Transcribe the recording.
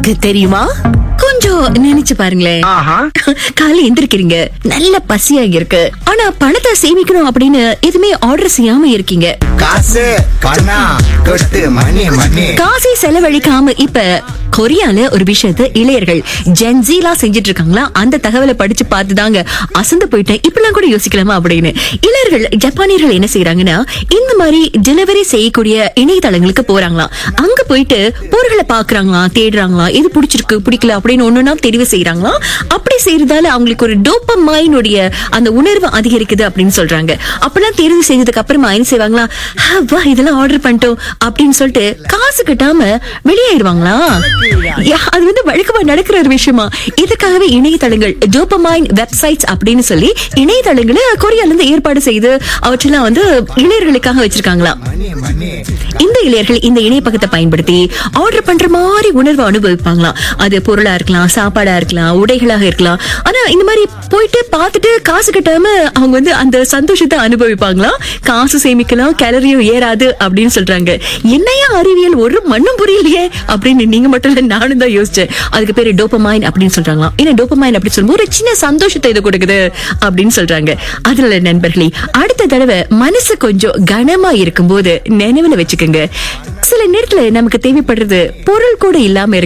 அது தெரியுமா கொஞ்சம் நினைச்சு பாருங்களேன் காலை எந்திரிக்கிறீங்க நல்ல பசியா இருக்கு ஆனா பணத்தை சேமிக்கணும் அப்படின்னு எதுவுமே ஆர்டர் செய்யாம இருக்கீங்க காசு பணம் கொட்டு மணி மணி காசை செலவழிக்காம இப்ப கொரியால ஒரு விஷயத்த இளையர்கள் ஜென்ஜிலா செஞ்சுட்டு இருக்காங்களா அந்த தகவலை படிச்சு பார்த்துதாங்க அசந்து போயிட்டேன் இப்பெல்லாம் கூட யோசிக்கலாமா அப்படின்னு இளையர்கள் ஜப்பானியர்கள் என்ன செய்யறாங்கன்னா இந்த மாதிரி டெலிவரி செய்யக்கூடிய இணையதளங்களுக்கு போறாங்களாம் அங்க போயிட்டு பொருட்களை பாக்குறாங்களாம் தேடுறாங்களாம் எது பிடிச்சிருக்கு பிடிக்கல அப்படின்னு ஒண்ணுன்னா தெரிவு செய்யறாங்களாம் அப்படி செய்யறதால அவங்களுக்கு ஒரு டோப்பமைனுடைய அந்த உணர்வு அதிகரிக்குது அப்படின்னு சொல்றாங்க அப்பெல்லாம் தேர்வு செய்ததுக்கு அப்புறமா என்ன செய்வாங்களா "ஆ, வா இதெல்லாம் ஆர்டர் பண்ணிட்டோம் அப்படின்னு சொல்லிட்டு காசு கட்டாம வெளியாயிடுவாங்களா யா, அது வந்து வழக்கமா நடக்கிற ஒரு விஷயமா இதுக்காகவே இணையதளங்கள் டோப்பமைன் வெப்சைட்ஸ் அப்படின்னு சொல்லி இணையதளங்களை கொரியால இருந்து ஏற்பாடு செய்து அவற்றெல்லாம் வந்து இளையர்களுக்காக வச்சிருக்காங்களாம் மணி மணி இந்த இளையர்கள் இந்த இணையப்பக்கத்தை பயன்படுத்தி ஆர்டர் பண்ற மாதிரி உணர்வு அனுபவிப்பாங்களாம் அது பொருளா இருக்கலாம் சாப்பாடா இருக்கலாம் உடைகளாக இருக்கலாம் ஆனா இந்த மாதிரி போயிட்டு பார்த்துட்டு காசு கட்டாம அவங்க வந்து அந்த சந்தோஷத்தை அனுபவிப்பாங்களாம் காசு சேமிக்கலாம் கேலரியும் ஏறாது அப்படின்னு சொல்றாங்க என்னையா அறிவியல் ஒரு மண்ணும் புரியலையே அப்படின்னு நீங்க மட்டும் இல்ல நானும் தான் யோசிச்சேன் அதுக்கு பேரு டோப்பமைன் அப்படின்னு சொல்றாங்களாம் ஏன்னா டோப்பமைன் அப்படின்னு சொல்லும்போது ஒரு சின்ன சந்தோஷத்தை இது கொடுக்குது அப்படின்னு சொல்றாங்க அதுல நண்பர்களே அடுத்த தடவை மனசு கொஞ்சம் கனமா இருக்கும்போது நினைவுல வச்சுக்கோங்க சில நேரத்துல நமக்கு தேவைப்படுறது பொருள் கூட இல்லாம இருக்கு